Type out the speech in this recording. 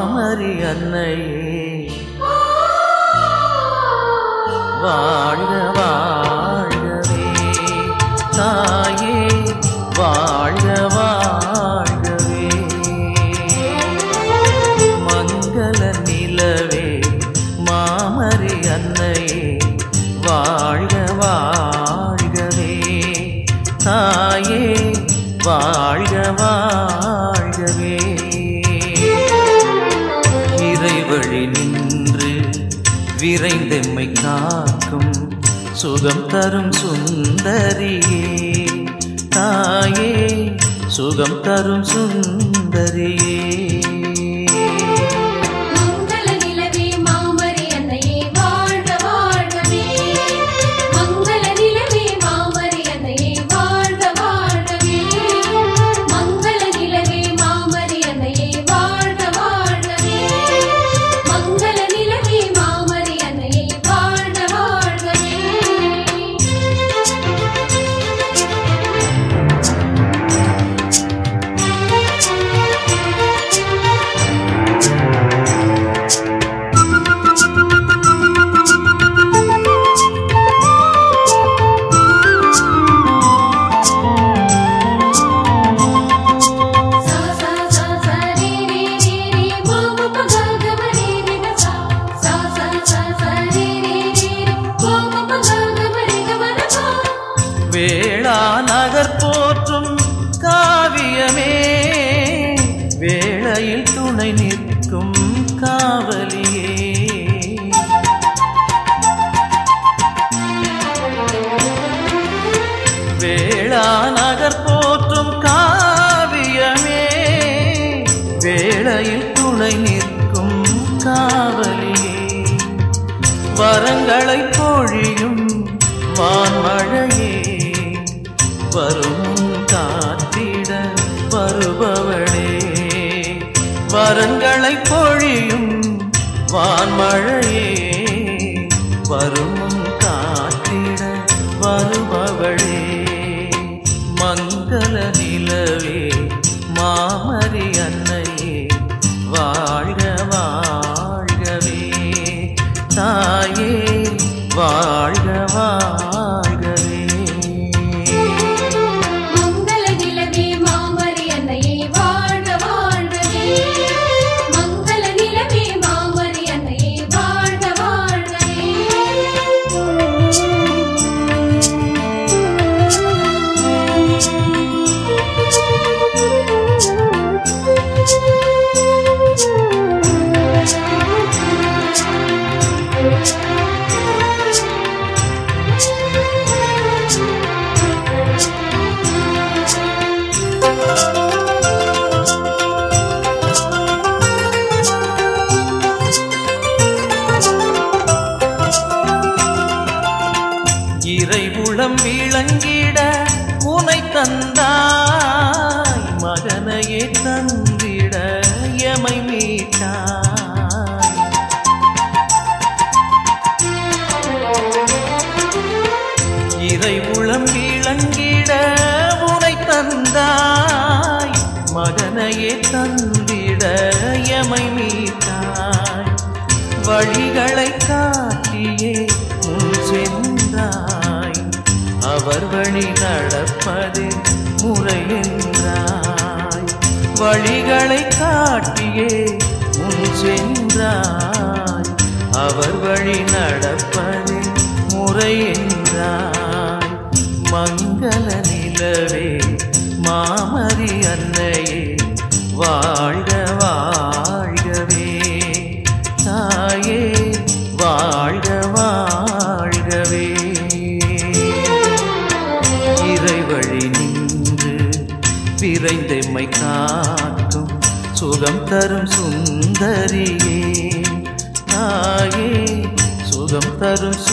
மாமரி அன்னையே வாழ்க வாழ்கவே தாயே வாழ்க வாழ்கவே மங்கள நிலவே மாமரி அன்னையே வாழ்க வாழ்கவே தாயே வாழ்க வாழ்கவே இறைவழி நின்று விரைந்தெம்மை காக்கும் சுகம் தரும் சுந்தரியே தாயே சுகம் தரும் சுந்தரியே மங்கள நிலவே மாமரி அன்னையே வாழ்க வாழ்கவே மங்கள நிலவே மாமரி அன்னையே வாழ்க வாழ்கவே மங்கள நிலவே மாமரி அன்னையே வாழ்க வாழ்கவே மங்கள நிலவே மாமரி அன்னையே வாழ்க வாழ்கவே சா சா சா சா ரே ரே ரே ரே மாம ப க க ம ரே ரே க சா சா சா சா சா ரே ரே ரே ரே மாம ப க க ம ரே க ம ர பா வேளா நகர் போற்றும் காவியமே வேளையில் துணை நிற்கும் காவலியே வேளா நகர் போற்றும் காவியமே வேளையில் துணை நிற்கும் காவலியே வரங்களை பொழியும் வான்மழையே வரும் காத்திட வருபவளே வரங்களை பொழியும் வான்மழையே வரும் காத்திட வருபவளே மங்கள நிலவே மாமரி அன்னையே வாழ்க வாழ்கவே தாயே வாழ்க வாழ்கவே மங்கள நிலவே மாமரி அன்னையே வாழ்க வாழ்கவே மங்கள நிலவே மாமரி அன்னையே வாழ்க இறைவுளம் விளங்கிட உனை தந்தாய் மகனையே தந்திட எமை மீட்டாய் இறைவுளம் விளங்கிட உனை தந்தாய் மகனையே தந்திட எமை மீட்டாய் வழிகளை காட்டியே முன் சென்றாய் அவர் வழி நடப்பது முறை என்றாய் வழிகளை காட்டியே முன் சென்றாய் அவர் வழி நடப்பது முறை என்றாய் மங்கள நிலவே மாமரி அன்னையே வாழ்க வாழ்கவே தாயே வாழ்க வாழ்கவே இறைவழி நின்று விரைந்தெம்மை காக்கும் சுகம் தரும் சுந்தரியே தாயே சுகம் தரும்